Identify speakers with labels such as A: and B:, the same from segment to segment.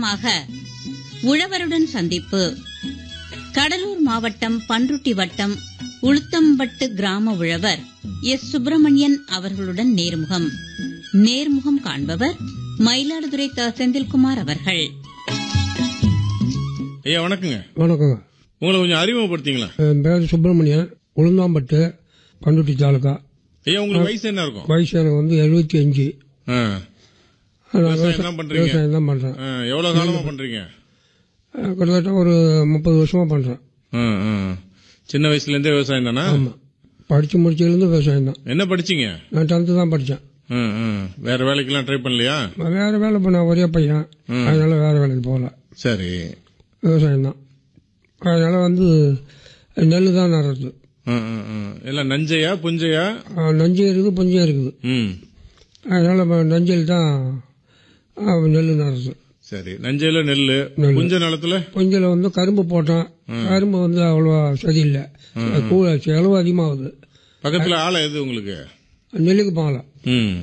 A: தொடக்கமாக உழவருடன் சந்திப்பு கடலூர் மாவட்டம் பன்ருட்டி வட்டம் உளுத்தம்பட்டு கிராம உழவர் எஸ் சுப்பிரமணியன் அவர்களுடன் நேர்முகம் நேர்முகம் காண்பவர் மயிலாடுதுறை த செந்தில்குமார் அவர்கள்
B: ஐயா வணக்கங்க
C: வணக்கங்க
B: உங்களை கொஞ்சம் அறிமுகப்படுத்திங்களா
C: என் பேர் சுப்பிரமணியன் உளுந்தாம்பட்டு பண்ருட்டி தாலுக்கா
B: ஐயா உங்களுக்கு வயசு என்ன இருக்கும்
C: வயசு எனக்கு வந்து எழுபத்தி அஞ்சு
B: ஆ.
C: நான்
B: விவசாயம் தான் பண்றீங்க
C: விவசாயம் தான் பண்றேன்
B: ஆ, எவ்வளவு காலமா பண்றீங்க
C: அஹ் கிட்டத்தட்ட ஒரு முப்பது வருஷமா பண்றேன்
B: ஆ, ஆ. சின்ன வயசுல இருந்தே விவசாயம் தானா
C: ஆமா படிச்சு முடிச்சதுலேருந்து விவசாயம் தான்
B: என்ன படிச்சீங்க
C: நான் டென்த்து தான் படித்தேன்
B: ஆ, ஆ. வேற வேலைக்கெல்லாம் ட்ரை பண்ணலையா
C: வேற வேலை பண்ண ஒரே பையன் அதனால வேற வேலைக்கு போகல
B: சரி
C: விவசாயம் தான் அதனால வந்து நெல் தான் நடுறது
B: ஆ, ஆ, ஆ. எல்லாம் நஞ்சையா புஞ்சையா
C: அஹ் நஞ்சு இருக்குது புஞ்சும் இருக்குது
B: ம்
C: அதனால இப்ப நஞ்சல் தான் அஹ் நெல் நடுறது
B: சரி நஞ்சையில நெல்லு புஞ்ச நிலத்துல
C: கொஞ்சம் வந்து கரும்பு போட்டோம் கரும்பு வந்து அவ்வளோ சரியில்லை கூட செலவு அதிகமாகுது
B: பக்கத்துல ஆளை எது உங்களுக்கு
C: நெல்லுக்கு போகலாம்
B: ம்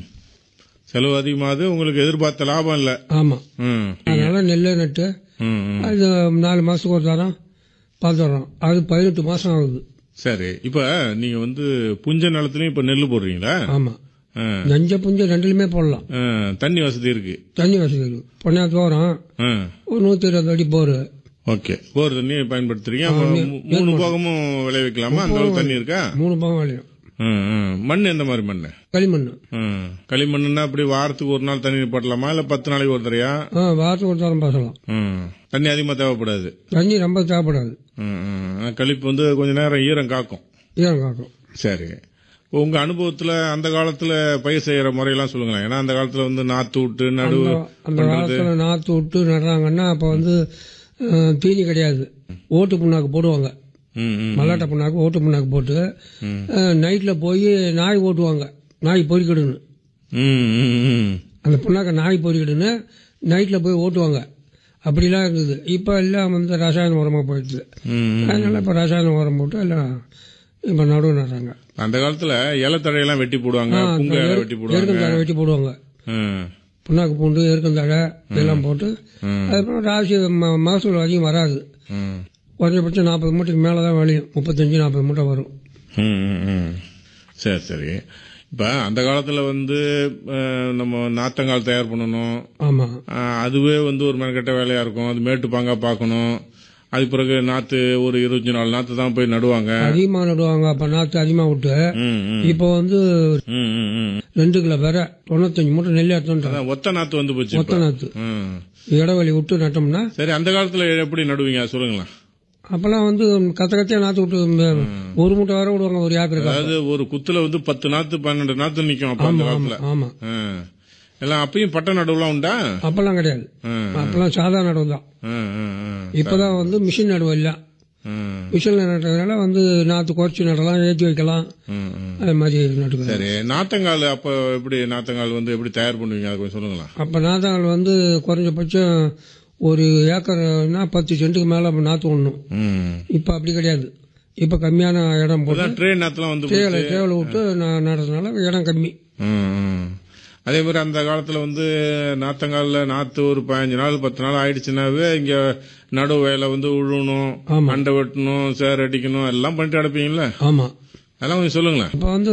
B: செலவு அதிகமாகுது உங்களுக்கு எதிர்பார்த்த லாபம் இல்ல
C: ஆமாம்
B: ம்
C: அதனால நெல்லை நட்டு
B: ம், ம்.
C: அது நாலு மாதத்துக்கு ஒரு தரம் பார்த்துறோம் அது பதினெட்டு மாதம் ஆகுது
B: சரி இப்ப நீங்க வந்து புஞ்ச நிலத்துலயும் இப்ப நெல்லு போடுறீங்களா
C: ஆமாம்
B: ஆ.
C: நஞ்ச புஞ்ச ரெண்டுலையுமே போடலாம்
B: ஆ, தண்ணி வசதி இருக்கு
C: தண்ணி வசதி இருக்கு பொண்ணா தோறம்
B: ஆ.
C: ஒரு நூற்றி இருபது அடி போர்
B: ஓகே போர் தண்ணி பயன்படுத்துறீங்க அப்ப மூ- மூணு போகமும் விளைவிக்கலாமா அந்த அளவுக்கு தண்ணி இருக்கா
C: மூணு பாகம் விளையும்
B: ம், ம். மண் எந்த மாதிரி மண்
C: களிமண்
B: ம். களிமண்ணுன்னா அப்படி வாரத்துக்கு ஒரு நாள் தண்ணி போட்டலாமா இல்ல பத்து நாளைக்கு ஒரு தரையா
C: ஆ வாரத்துக்கு ஒரு தரம் பாசலாம்
B: ம். தண்ணி அதிகமா தேவைப்படாது
C: தண்ணி ரொம்ப தேவைப்படாது
B: ம், ம். ஆனா கழிப்பு வந்து கொஞ்ச நேரம் ஈரம் காக்கும்
C: ஈரம் காக்கும்
B: சரி இப்போ உங்க அனுபவத்துல அந்த காலத்துல பயிர் செய்யற முறையெல்லாம் சொல்லுங்களேன் ஏன்னா அந்த காலத்துல வந்து நாத்து விட்டு நடுவு
C: அந்த காலத்துல நாத்து விட்டு நடுறாங்கன்னா அப்ப வந்து அஹ், தீனி கிடையாது ஓட்டு புண்ணாக்கு போடுவாங்க
B: ம், ம்.
C: மல்லாட்டை புண்ணாக்கு ஓட்டு புண்ணாக்கு போட்டு அஹ், நைட்ல போய் நாய் ஓட்டுவாங்க நாய் பொறிக்கிடுன்னு
B: ம், ம், ம்.
C: அந்த புண்ணாக்க நாய் பொறிக்கிடுன்னு நைட்ல போய் ஓட்டுவாங்க அப்படிலாம் இருந்தது இப்போ எல்லாம் வந்து ரசாயன உரமா போயிடுது
B: ம், ம்.
C: அதனால இப்போ ரசாயன உரம் போட்டு எல்லாம் இப்போ நடுவு நடுறாங்க
B: அந்த காலத்துல இலத்தழையெல்லாம் வெட்டி போடுவாங்க புங்க இலை வெட்டி போடுவாங்க
C: எருக்கந்தாழை வெட்டி போடுவாங்க
B: ம்,
C: புண்ணாக்கு பூண்டு எருக்கந்தாழை இதெல்லாம் போட்டு
B: ம்.
C: அதுக்கப்புறம் ராசி ம- மகசூல் அதிகம் வராது
B: ம்.
C: குறைஞ்சபட்சம் நாற்பது மூட்டைக்கு மேலே தான் விளையும் முப்பத்தஞ்சு நாற்பது மூட்டை வரும்
B: ம், ம், ம். சரி சரி இப்ப அந்த காலத்துல வந்து அஹ், நம்ம நாத்தங்கால் தயார் பண்ணணும்
C: ஆமாம்
B: அஹ், அதுவே வந்து ஒரு மெனக்கெட்ட வேலையா இருக்கும் அது மேட்டு பாங்கா பார்க்கணும் அதுக்கு பிறகு நாத்து ஒரு இருபத்தி நாலு நாத்து தான் போய் நடுவாங்க
C: அதிகமாக நடுவாங்க அப்போ நாற்று அதிகமாக விட்டு
B: ம், ம்.
C: இப்போ வந்து
B: ம், ம், ம்.
C: ரெண்டு கிலோ வேற தொண்ணூத்தஞ்சு மூட்டை நெல் எடுத்துட்டாங்க
B: அதான் ஒத்த நாத்து வந்து போச்சு இப்ப.
C: மொத்த நாற்று
B: ம்.
C: இடைவெளி விட்டு நட்டோம்னா
B: சரி அந்த காலத்துல எப்படி நடுவீங்க அது சொல்லுங்களேன்
C: அப்போல்லாம் வந்து கத்த கத்தையாக நாற்று விட்டு இந்த ஒரு மூட்டை வர விடுவாங்க ஒரு ஏக்கருக்கு
B: அதாவது ஒரு குத்துல வந்து பத்து நாத்து பன்னெண்டு நாத்து நிக்கும் அப்ப அந்த காலத்துல
C: ஆமாம்
B: ஆ. எல்லாம் அப்பயும் பட்ட நடுவுலாம் உண்டா
C: அப்போல்லாம் கிடையாது
B: ஆ.
C: அப்போல்லாம் சாதா நடவு தான்
B: ஆ, ஆ, ஆ.
C: இப்போதான் வந்து மிஷின் நடுவு இல்லை
B: ம்,
C: மிஷினில் நட்டுறதுனால வந்து நாற்று குறைச்சி நடலாம் ஏற்றி வைக்கலாம்
B: ம், ம்.
C: அது மாதிரி நட்டுக்கலாம்
B: சரி நாத்தங்கால் அப்ப எப்படி நாத்தங்கால் வந்து எப்படி தயார் பண்ணுவீங்க அது கொஞ்சம் சொல்லுங்களேன்
C: அப்போ நாத்தாள் வந்து குறைஞ்சபட்சம் ஒரு ஏக்கர்னா பத்து சென்ட்டுக்கு மேலே நாற்று ஒண்ணும்
B: ம்.
C: இப்போ அப்படி கிடையாது இப்போ கம்மியான இடம் போட்டு
B: இப்பதான் ட்ரெயின் நாத்துலாம் வந்து
C: தேவலை தேவலை விட்டு ந- நடுறதுனால இடம் கம்மி
B: ம், ம். அதே மாதிரி அந்த காலத்துல வந்து நாத்தங்கால்ல நாத்து ஒரு பதினஞ்சு நாள் பத்து நாள் ஆயிடுச்சுனாவே இங்க நடுவு வேலை வந்து உழுவணும்
C: ஆமா.
B: மண்டை வெட்டணும் சேர் அடிக்கணும் எல்லாம் பண்ணிட்டு அடைப்பீங்கல்ல
C: ஆமாம்
B: அதெல்லாம் கொஞ்சம் சொல்லுங்களேன்
C: இப்போ வந்து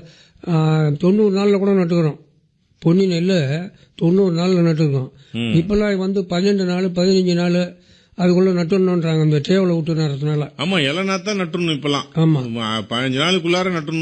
C: ஆ, தொண்ணூறு நாளில் கூட நட்டுக்கிறோம் பொன்னி நெல் தொண்ணூறு நாளில் நட்டுருக்கோம் இப்போல்லாம் வந்து பன்னெண்டு நாள் பதினஞ்சு நாள் அதுக்குள்ளே நட்டுணுன்றாங்க இந்த தேவலை விட்டு நடுறதுனால
B: ஆமா இலை நாத்தான் நட்டுறணும் இப்பெல்லாம்
C: ஆமாம்
B: பதினஞ்சு நாளுக்குள்ளார நட்டுறணும்